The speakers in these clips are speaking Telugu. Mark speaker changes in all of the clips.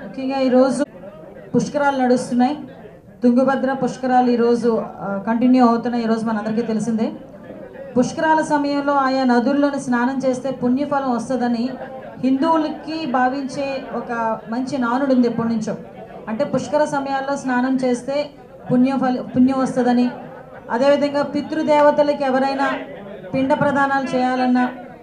Speaker 1: ముఖ్యంగా ఈరోజు పుష్కరాలు నడుస్తున్నాయి తుంగభద్ర పుష్కరాలు ఈరోజు ఆ, కంటిన్యూ అవుతున్నాయి ఈరోజు మనందరికీ తెలిసిందే పుష్కరాల సమయంలో ఆయా నదుల్లోని స్నానం చేస్తే పుణ్యఫలం వస్తుందని హిందువులకి భావించే ఒక మంచి నానుడు ఉంది ఎప్పటి నుంచో అంటే పుష్కర సమయాల్లో స్నానం చేస్తే పుణ్యఫల పుణ్యం వస్తుందని అదేవిధంగా పితృదేవతలకి ఎవరైనా పిండ ప్రదానాలు చేయాలన్నా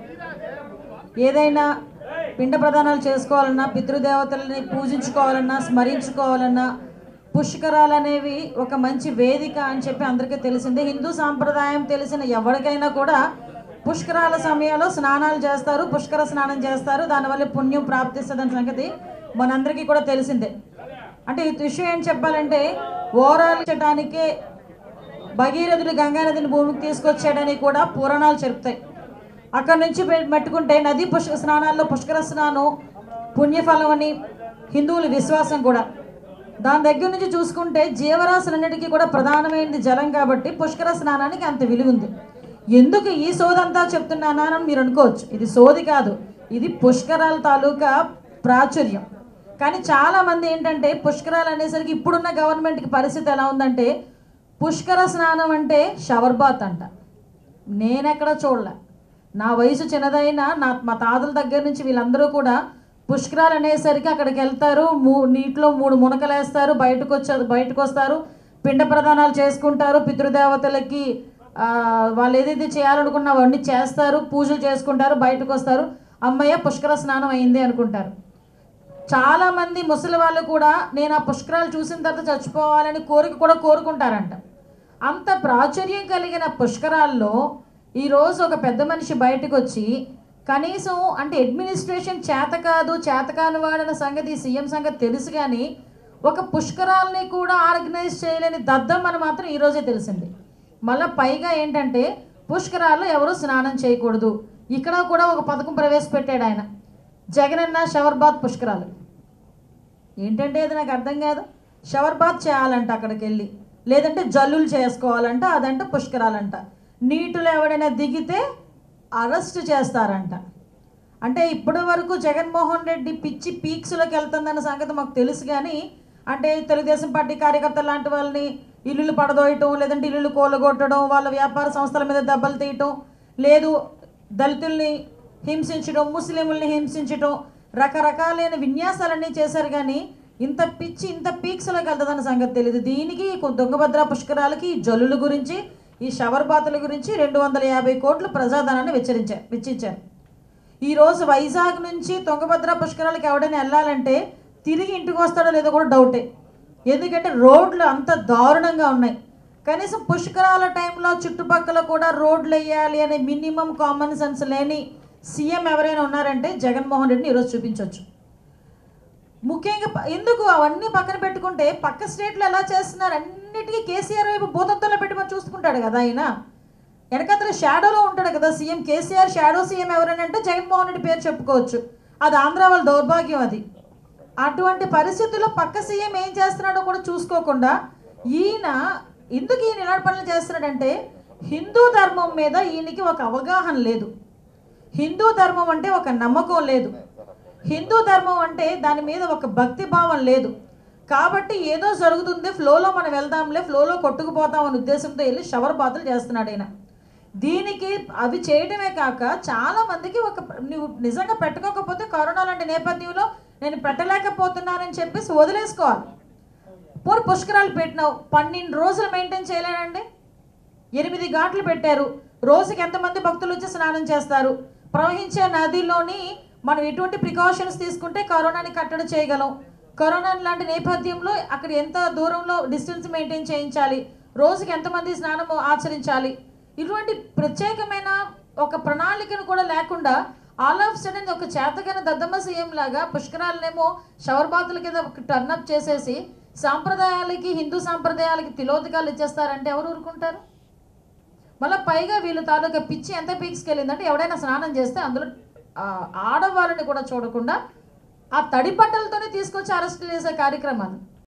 Speaker 1: ఏదైనా పిండ ప్రదానాలు చేసుకోవాలన్నా పితృదేవతలని పూజించుకోవాలన్నా స్మరించుకోవాలన్నా పుష్కరాలు అనేవి ఒక మంచి వేదిక అని చెప్పి అందరికీ తెలిసిందే హిందూ సాంప్రదాయం తెలిసిన ఎవరికైనా కూడా పుష్కరాల సమయంలో స్నానాలు చేస్తారు పుష్కర స్నానం చేస్తారు దానివల్ల పుణ్యం ప్రాప్తిస్తుందన్న సంగతి మనందరికీ కూడా తెలిసిందే అంటే ఈ విషయం ఏం చెప్పాలంటే ఓవరాల్ చేయడానికే భగీరథుడు గంగానదిని భూమికి తీసుకొచ్చాడని కూడా పురాణాలు చెప్తాయి అక్కడ నుంచి పె- పెట్టుకుంటే నది పుష్క స్నానాల్లో పుష్కర స్నానం పుణ్యఫలం అని హిందువుల విశ్వాసం కూడా దాని దగ్గర నుంచి చూసుకుంటే జీవరాశులన్నిటికీ కూడా ప్రధానమైనది జలం కాబట్టి పుష్కర స్నానానికి అంత విలువ ఉంది ఎందుకు ఈ సోదంతా చెప్తున్నానా అని మీరు అనుకోవచ్చు ఇది సోది కాదు ఇది పుష్కరాల తాలూకా ప్రాచుర్యం కానీ చాలా మంది ఏంటంటే పుష్కరాలు అనేసరికి ఇప్పుడున్న గవర్నమెంట్కి పరిస్థితి ఎలా ఉందంటే పుష్కర స్నానం అంటే షవర్ బాత్ అంట నేనెక్కడ చూడలే నా వయసు చిన్నదైనా నా మా తాతల దగ్గర నుంచి వీళ్ళందరూ కూడా పుష్కరాలు అనేసరికి అక్కడికి వెళ్తారు మూ నీటిలో మూడు మునకలు వేస్తారు బయటకు వచ్చారు బయటకు వస్తారు పిండ ప్రదానాలు చేసుకుంటారు పితృదేవతలకి ఆ, వాళ్ళు ఏదైతే చేయాలనుకున్నా అవన్నీ చేస్తారు పూజలు చేసుకుంటారు బయటకు వస్తారు అమ్మయ్య పుష్కర స్నానం అయింది అనుకుంటారు చాలా మంది ముసలి వాళ్ళు కూడా నేను ఆ పుష్కరాలు చూసిన తర్వాత చచ్చిపోవాలని కోరిక కూడా కోరుకుంటారంట అంత ప్రాచుర్యం కలిగిన పుష్కరాల్లో ఈరోజు ఒక పెద్ద మనిషి బయటకు వచ్చి కనీసం అంటే అడ్మినిస్ట్రేషన్ చేత కాదు చేతకాని వాడన్న సంగతి సీఎం సంగతి తెలుసు కానీ ఒక పుష్కరాలని కూడా ఆర్గనైజ్ చేయలేని దద్దమ్మని మాత్రం ఈరోజే తెలిసింది మళ్ళీ పైగా ఏంటంటే పుష్కరాల్లో ఎవరు స్నానం చేయకూడదు ఇక్కడ కూడా ఒక పథకం ప్రవేశపెట్టాడు ఆయన జగనన్న షవర్ బాత్ పుష్కరాలు ఏంటంటే అది నాకు అర్థం కాదు షవర్ బాత్ చేయాలంట అక్కడికి వెళ్ళి లేదంటే జల్లులు చేసుకోవాలంట అదంట పుష్కరాలంట నీటిలో ఎవడైనా దిగితే అరెస్ట్ చేస్తారంట అంటే ఇప్పటి వరకు జగన్మోహన్ రెడ్డి పిచ్చి పీక్స్లోకి వెళ్తుందన్న సంగతి మాకు తెలుసు కానీ అంటే తెలుగుదేశం పార్టీ కార్యకర్తలు లాంటి వాళ్ళని ఇల్లులు పడదోయటం లేదంటే ఇల్లులు కూలగొట్టడం వాళ్ళ వ్యాపార సంస్థల మీద దెబ్బలు తీయటం లేదు దళితుల్ని హింసించడం ముస్లింల్ని హింసించడం రకరకాలైన విన్యాసాలన్నీ చేశారు కానీ ఇంత పిచ్చి ఇంత పీక్స్లోకి వెళ్తుందన్న సంగతి తెలియదు దీనికి ఈ తుంగభద్ర పుష్కరాలకి ఈ జల్లుల గురించి ఈ షవర్ బాతుల గురించి రెండు వందల యాభై కోట్లు ప్రజాధనాన్ని వెచ్చరించారు వెచ్చించారు ఈరోజు వైజాగ్ నుంచి తుంగభద్ర పుష్కరాలకు ఎవడైనా వెళ్ళాలంటే తిరిగి ఇంటికి వస్తాడో లేదో కూడా డౌటే ఎందుకంటే రోడ్లు అంత దారుణంగా ఉన్నాయి కనీసం పుష్కరాల టైంలో చుట్టుపక్కల కూడా రోడ్లు వేయాలి అనే మినిమం కామన్ సెన్స్ లేని సీఎం ఎవరైనా ఉన్నారంటే జగన్మోహన్ రెడ్డిని ఈరోజు చూపించవచ్చు ముఖ్యంగా ప- ఎందుకు అవన్నీ పక్కన పెట్టుకుంటే పక్క స్టేట్లో ఎలా చేస్తున్నారు అన్నిటికీ కేసీఆర్ వైపు భూతత్వంలో పెట్టుకొని చూసుకుంటాడు కదా ఆయన వెనకతల షాడోలో ఉంటాడు కదా సీఎం కేసీఆర్ షాడో సీఎం ఎవరైనా అంటే జగన్మోహన్ రెడ్డి పేరు చెప్పుకోవచ్చు అది ఆంధ్ర వాళ్ళ దౌర్భాగ్యం అది అటువంటి పరిస్థితుల్లో పక్క సీఎం ఏం చేస్తున్నాడో కూడా చూసుకోకుండా ఈయన ఎందుకు ఈయన ఇలాంటి పనులు చేస్తున్నాడంటే హిందూ ధర్మం మీద ఈయనకి ఒక అవగాహన లేదు హిందూ ధర్మం అంటే ఒక నమ్మకం లేదు హిందూ ధర్మం అంటే దాని మీద ఒక భక్తి భావం లేదు కాబట్టి ఏదో జరుగుతుంది ఫ్లోలో మనం వెళ్దాంలే ఫ్లోలో కొట్టుకుపోతాం అనే ఉద్దేశంతో వెళ్ళి షవర్ బాతులు చేస్తున్నాడు ఆయన దీనికి అవి చేయడమే కాక చాలా మందికి ఒక నువ్వు నిజంగా పెట్టుకోకపోతే కరోనా లాంటి నేపథ్యంలో నేను పెట్టలేకపోతున్నానని చెప్పేసి వదిలేసుకోవాలి పోరు పుష్కరాలు పెట్టినావు పన్నెండు రోజులు మెయింటైన్ చేయలేనండి ఎనిమిది ఘాట్లు పెట్టారు రోజుకి ఎంతమంది భక్తులు వచ్చి స్నానం చేస్తారు ప్రవహించే నదిలోని మనం ఎటువంటి ప్రికాషన్స్ తీసుకుంటే కరోనాని కట్టడి చేయగలం కరోనా లాంటి నేపథ్యంలో అక్కడ ఎంత దూరంలో డిస్టెన్స్ మెయింటైన్ చేయించాలి రోజుకి ఎంతమంది స్నానం ఆచరించాలి ఇటువంటి ప్రత్యేకమైన ఒక ప్రణాళికను కూడా లేకుండా ఆల్ ఆఫ్ సడన్ ఒక చేతగానే దద్దమ్మ సీఎం లాగా పుష్కరాలనేమో షవర్ బాతుల కింద టర్నప్ చేసేసి సాంప్రదాయాలకి హిందూ సాంప్రదాయాలకి తిలోదకాలు ఇచ్చేస్తారంటే ఎవరు ఊరుకుంటారు మళ్ళీ పైగా వీళ్ళు తాలూకా పిచ్చి ఎంత పీక్స్కి వెళ్ళిందంటే ఎవడైనా స్నానం చేస్తే అందులో ఆ, ఆడవాళ్ళని కూడా చూడకుండా ఆ తడి బట్టలతోనే తీసుకొచ్చి అరెస్ట్ చేసే కార్యక్రమాలు